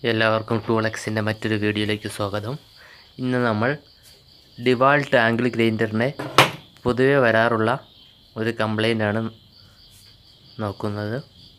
എല്ലാവർക്കും ടൂളെക്സിൻ്റെ മറ്റൊരു വീഡിയോയിലേക്ക് സ്വാഗതം ഇന്ന് നമ്മൾ ഡിവാൾട്ട് ആംഗിൾ ഗ്രൈൻഡറിനെ പൊതുവെ വരാറുള്ള ഒരു കംപ്ലൈൻ്റാണ് നോക്കുന്നത്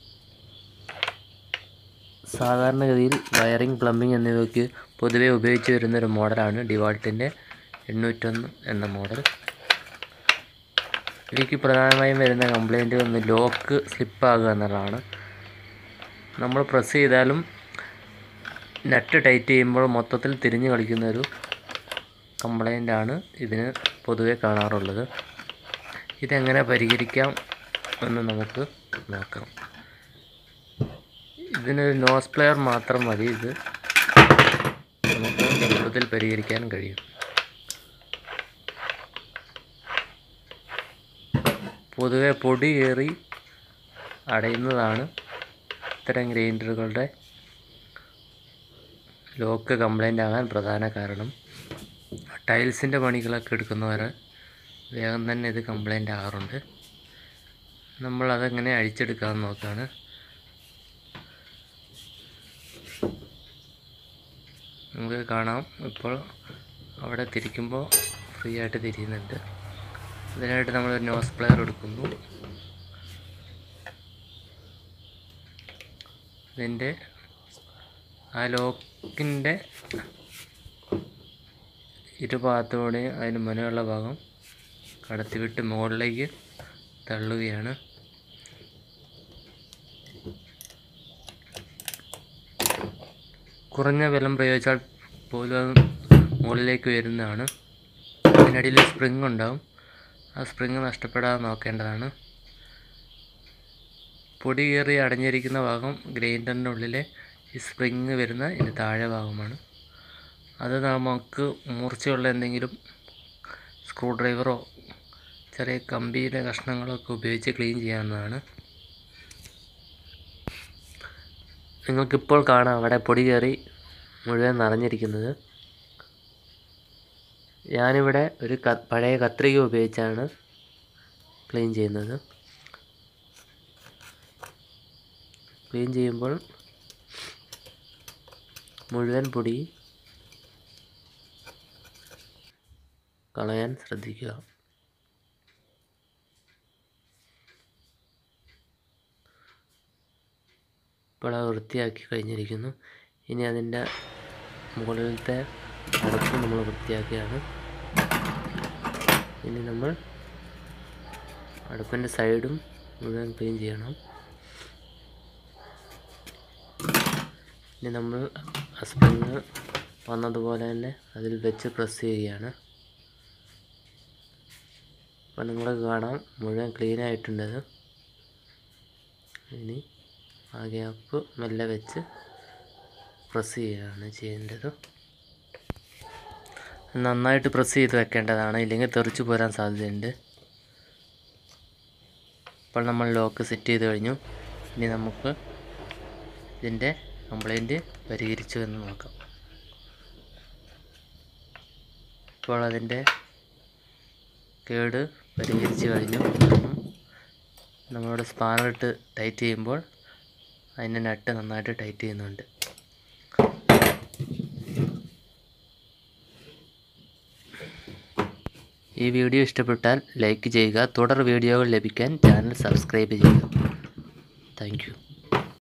സാധാരണഗതിയിൽ വയറിംഗ് പ്ലംബിംഗ് എന്നിവയ്ക്ക് പൊതുവെ ഉപയോഗിച്ച് വരുന്ന ഒരു മോഡലാണ് ഡിവാൾട്ടിൻ്റെ എണ്ണൂറ്റൊന്ന് എന്ന മോഡൽ ഇതിലേക്ക് പ്രധാനമായും വരുന്ന കംപ്ലൈൻറ്റ് ഒന്ന് ലോക്ക് സ്ലിപ്പാകുക എന്നുള്ളതാണ് നമ്മൾ പ്രസ് ചെയ്താലും നട്ട് ടൈറ്റ് ചെയ്യുമ്പോൾ മൊത്തത്തിൽ തിരിഞ്ഞു കളിക്കുന്ന ഒരു കംപ്ലൈൻ്റാണ് ഇതിന് പൊതുവെ കാണാറുള്ളത് ഇതെങ്ങനെ പരിഹരിക്കാം എന്ന് നമുക്ക് നോക്കാം ഇതിനൊരു നോസ് പ്ലെയർ മാത്രം മതി ഇത് നമുക്ക് എളുപ്പത്തിൽ പരിഹരിക്കാൻ കഴിയും പൊതുവെ പൊടി കയറി അടയുന്നതാണ് ഇത്തരം ഗ്രൈൻഡറുകളുടെ ലോക്ക് കംപ്ലൈൻ്റ് ആകാൻ പ്രധാന കാരണം ടൈൽസിൻ്റെ പണികളൊക്കെ എടുക്കുന്നവർ വേഗം തന്നെ ഇത് കംപ്ലൈൻ്റ് ആകാറുണ്ട് നമ്മൾ അതെങ്ങനെ അഴിച്ചെടുക്കാമെന്ന് നോക്കുകയാണ് നമുക്ക് കാണാം ഇപ്പോൾ അവിടെ തിരിക്കുമ്പോൾ ഫ്രീ ആയിട്ട് തിരിയുന്നുണ്ട് അതിനായിട്ട് നമ്മൾ ഒരു നോസ് പ്ലെയർ എടുക്കുന്നു ഇതിൻ്റെ ആ ലോക്കിൻ്റെ ഇരുഭാഗത്തോടെ അതിന് മുനയുള്ള ഭാഗം കടത്തിവിട്ട് മുകളിലേക്ക് തള്ളുകയാണ് കുറഞ്ഞ ബലം പ്രയോഗിച്ചാൽ പോലും അത് മുകളിലേക്ക് വരുന്നതാണ് അതിനടിയിൽ സ്പ്രിങ് ഉണ്ടാവും ആ സ്പ്രിങ് നഷ്ടപ്പെടാതെ നോക്കേണ്ടതാണ് പൊടി കയറി അടഞ്ഞിരിക്കുന്ന ഭാഗം ഗ്രൈൻഡറിൻ്റെ ഉള്ളിലെ ഈ സ്പ്രിങ് വരുന്ന ഇതിന് താഴെ ഭാഗമാണ് അത് നമുക്ക് മൂർച്ചയുള്ള എന്തെങ്കിലും സ്ക്രൂ ഡ്രൈവറോ ചെറിയ കമ്പിയുടെ കഷ്ണങ്ങളൊക്കെ ഉപയോഗിച്ച് ക്ലീൻ ചെയ്യാവുന്നതാണ് നിങ്ങൾക്കിപ്പോൾ കാണാം അവിടെ പൊടി കയറി മുഴുവൻ നിറഞ്ഞിരിക്കുന്നത് ഞാനിവിടെ ഒരു ക പഴയ കത്രിക ഉപയോഗിച്ചാണ് ക്ലീൻ ചെയ്യുന്നത് ക്ലീൻ ചെയ്യുമ്പോൾ മുഴുവൻ പൊടി കളയാൻ ശ്രദ്ധിക്കുക ഇപ്പോൾ അത് വൃത്തിയാക്കി കഴിഞ്ഞിരിക്കുന്നു ഇനി അതിൻ്റെ മുകളിലത്തെ അടപ്പ് നമ്മൾ വൃത്തിയാക്കുകയാണ് ഇനി നമ്മൾ അടുപ്പിൻ്റെ സൈഡും മുഴുവൻ ക്ലീൻ ചെയ്യണം ഇനി നമ്മൾ സ്പ്രിങ് വന്നതുപോലെ തന്നെ അതിൽ വെച്ച് പ്രസ് ചെയ്യുകയാണ് അപ്പോൾ നിങ്ങൾ കാണാം മുഴുവൻ ക്ലീൻ ആയിട്ടുണ്ടത് ഇനി ആ ഗ്യാപ്പ് മെല്ലെ വെച്ച് പ്രസ് ചെയ്യുകയാണ് ചെയ്യേണ്ടത് നന്നായിട്ട് പ്രസ് ചെയ്ത് വെക്കേണ്ടതാണ് ഇല്ലെങ്കിൽ തെറിച്ച് പോരാൻ സാധ്യതയുണ്ട് ഇപ്പോൾ നമ്മൾ ലോക്ക് സെറ്റ് ചെയ്ത് കഴിഞ്ഞു ഇനി നമുക്ക് ഇതിൻ്റെ കംപ്ലൈൻറ്റ് പരിഹരിച്ചു എന്ന് നോക്കാം ഇപ്പോൾ അതിൻ്റെ കേട് പരിഹരിച്ച് കഴിഞ്ഞു നമ്മളോട് സ്പാനറിട്ട് ടൈറ്റ് ചെയ്യുമ്പോൾ അതിൻ്റെ നട്ട് നന്നായിട്ട് ടൈറ്റ് ചെയ്യുന്നുണ്ട് ഈ വീഡിയോ ഇഷ്ടപ്പെട്ടാൽ ലൈക്ക് ചെയ്യുക തുടർ വീഡിയോകൾ ലഭിക്കാൻ ചാനൽ സബ്സ്ക്രൈബ് ചെയ്യുക താങ്ക്